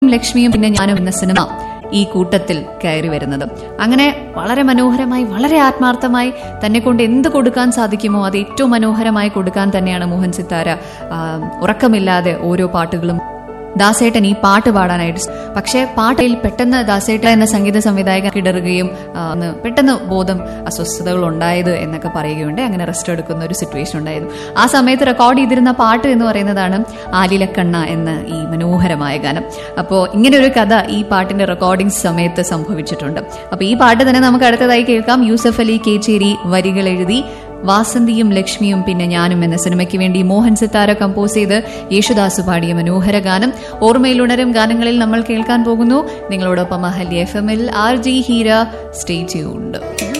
ലക്ഷ്മിയും പിന്നെ ഞാനും എന്ന സിനിമ ഈ കൂട്ടത്തിൽ കയറി വരുന്നത് അങ്ങനെ വളരെ മനോഹരമായി വളരെ ആത്മാർത്ഥമായി തന്നെ കൊണ്ട് എന്ത് കൊടുക്കാൻ സാധിക്കുമോ അത് ഏറ്റവും മനോഹരമായി കൊടുക്കാൻ തന്നെയാണ് മോഹൻ സിത്താര ആ, ഉറക്കമില്ലാതെ ഓരോ പാട്ടുകളും ദാസേട്ടൻ ഈ പാട്ട് പാടാനായിട്ട് പക്ഷേ പാട്ടിൽ പെട്ടെന്ന് ദാസേട്ട എന്ന സംഗീത സംവിധായകൻ കിടറുകയും ആ, ഒന്ന് പെട്ടെന്ന് ബോധം അസ്വസ്ഥതകൾ ഉണ്ടായത് എന്നൊക്കെ പറയുകയുണ്ട് അങ്ങനെ റെസ്റ്റ് എടുക്കുന്ന ഒരു സിറ്റുവേഷൻ ഉണ്ടായിരുന്നു ആ സമയത്ത് റെക്കോർഡ് ചെയ്തിരുന്ന പാട്ട് എന്ന് പറയുന്നതാണ് ആലിലക്കണ്ണ എന്ന ഈ മനോഹരമായ ഗാനം അപ്പോൾ ഇങ്ങനെ ഒരു കഥ ഈ പാട്ടിന്റെ റെക്കോർഡിംഗ് സമയത്ത് സംഭവിച്ചിട്ടുണ്ട് അപ്പോൾ ഈ പാട്ട് തന്നെ നമുക്ക് അടുത്തതായി കേൾക്കാം യൂസഫ് അലി കേച്ചേരി വരികൾ എഴുതി വാസന്തിയും ലക്ഷ്മിയും പിന്നെ ഞാനും എന്ന സിനിമയ്ക്ക് വേണ്ടി മോഹൻ സിത്താര കമ്പോസ് ചെയ്ത് യേശുദാസ് പാടിയ മനോഹര ഗാനം ഓർമ്മയിലുണരും ഗാനങ്ങളിൽ നമ്മൾ കേൾക്കാൻ പോകുന്നു നിങ്ങളോടൊപ്പം അഹല്യ എഫ് എമ്മിൽ R J Heera stay tuned